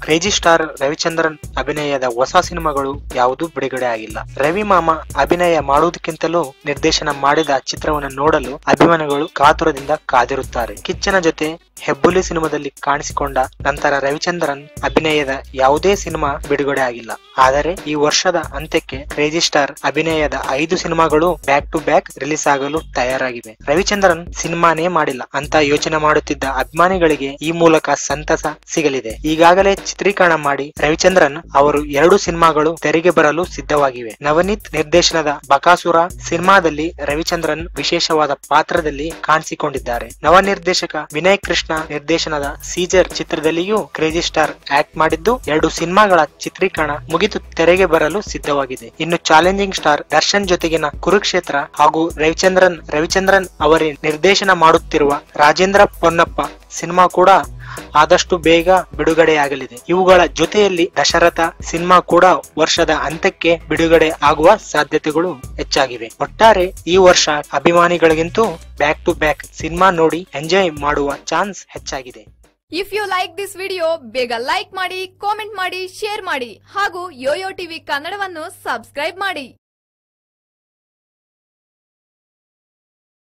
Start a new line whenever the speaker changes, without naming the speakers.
crazy star Ravichandran ಅಭಿನಯದ ಹೊಸ ಸಿನಿಮಾಗಳು ಯಾವುದೂ ಬಿಡುಗಡೆ ಆಗಿಲ್ಲ ರವಿ ಮಾಮ ಅಭಿನಯ ಮಾಡುವುದಕ್ಕಿಂತಲೂ ನಿರ್ದೇಶನ ಮಾಡಿದ ಚಿತ್ರವನ್ನು ನೋಡಲು ಅಭಿಮಾನಿಗಳು ಕಾತುರದಿಂದ ಕಾದಿರುತ್ತಾರೆ ಕಿಚ್ಚನ ಜೊತೆ ಹೆಬ್ಬುಲಿ ಸಿನಿಮಾದಲ್ಲಿ ಕಾಣಿಸಿಕೊಂಡ ನಂತರ ರವಿಚಂದ್ರನ್ ಅಭಿನಯದ ಯಾವುದೇ ಸಿನಿಮಾ ಬಿಡುಗಡೆ ಆಗಿಲ್ಲ ಆದರೆ ಈ ವರ್ಷದ ಅಂತ್ಯಕ್ಕೆ ಕ್ರೇಜಿ ಸ್ಟಾರ್ ಅಭಿನಯದ ಐದು ಸಿನಿಮಾಗಳು ಬ್ಯಾಕ್ ಟು ಬ್ಯಾಕ್ ರಿಲೀಸ್ ಆಗಲು ತಯಾರಾಗಿವೆ ರವಿಚಂದ್ರನ್ ಸಿನಿಮಾನೇ ಮಾಡಿಲ್ಲ ಅಂತ ಯೋಚನೆ ಮಾಡುತ್ತಿದ್ದ ಅಭಿಮಾನಿಗಳಿಗೆ ಈ ಮೂಲಕ ಸಂತಸ ಸಿಗಲಿದೆ ಈಗಾಗಲೇ ಚಿತ್ರೀಕರಣ ಮಾಡಿ ರವಿಚಂದ್ರನ್ ಅವರು ಎರಡು ಸಿನಿಮಾಗಳು ತೆರೆಗೆ ಬರಲು ಸಿದ್ಧವಾಗಿವೆ ನವನೀತ್ ನಿರ್ದೇಶನದ ಬಕಾಸುರ ಸಿನಿಮಾದಲ್ಲಿ ರವಿಚಂದ್ರನ್ ವಿಶೇಷವಾದ ಪಾತ್ರದಲ್ಲಿ ಕಾಣಿಸಿಕೊಂಡಿದ್ದಾರೆ ನವ ನಿರ್ದೇಶಕ ವಿನಯ್ ಕೃಷ್ಣ ನಿರ್ದೇಶನದ ಸೀಜರ್ ಚಿತ್ರದಲ್ಲಿಯೂ ಕ್ರೇಜಿ ಸ್ಟಾರ್ ಆಕ್ಟ್ ಮಾಡಿದ್ದು ಎರಡು ಸಿನಿಮಾಗಳ ಚಿತ್ರೀಕರಣ ಮುಗಿದು ತೆರೆಗೆ ಬರಲು ಸಿದ್ಧವಾಗಿದೆ ಇನ್ನು ಚಾಲೆಂಜಿಂಗ್ ಸ್ಟಾರ್ ದರ್ಶನ್ ಜೊತೆಗಿನ ಕುರುಕ್ಷೇತ್ರ ಹಾಗೂ ರವಿಚಂದ್ರನ್ ರವಿಚಂದ್ರನ್ ಅವರೇ ನಿರ್ದೇಶನ ಮಾಡುತ್ತಿರುವ ರಾಜೇಂದ್ರ ಪೊನ್ನಪ್ಪ ಸಿನಿಮಾ ಕೂಡ ಆದಷ್ಟು ಬೇಗ ಬಿಡುಗಡೆಯಾಗಲಿದೆ ಇವುಗಳ ಜೊತೆಯಲ್ಲಿ ದಶರಥ ಸಿನಿಮಾ ಕೂಡ ವರ್ಷದ ಅಂತ್ಯಕ್ಕೆ ಬಿಡುಗಡೆ ಆಗುವ ಸಾಧ್ಯತೆಗಳು ಹೆಚ್ಚಾಗಿವೆ ಒಟ್ಟಾರೆ ಈ ವರ್ಷ ಅಭಿಮಾನಿಗಳಿಗಿಂತೂ ಬ್ಯಾಕ್ ಟು ಬ್ಯಾಕ್ ಸಿನಿಮಾ ನೋಡಿ ಎಂಜಾಯ್ ಮಾಡುವ ಚಾನ್ಸ್ ಹೆಚ್ಚಾಗಿದೆ
if you like this video ಬೇಗ ಲೈಕ್ ಮಾಡಿ ಕಾಮೆಂಟ್ ಮಾಡಿ ಶೇರ್ ಮಾಡಿ ಹಾಗೂ ಯೋಯೋ ಟಿವಿ ಕನ್ನಡವನ್ನು ಸಬ್ಸ್ಕ್ರೈಬ್ ಮಾಡಿ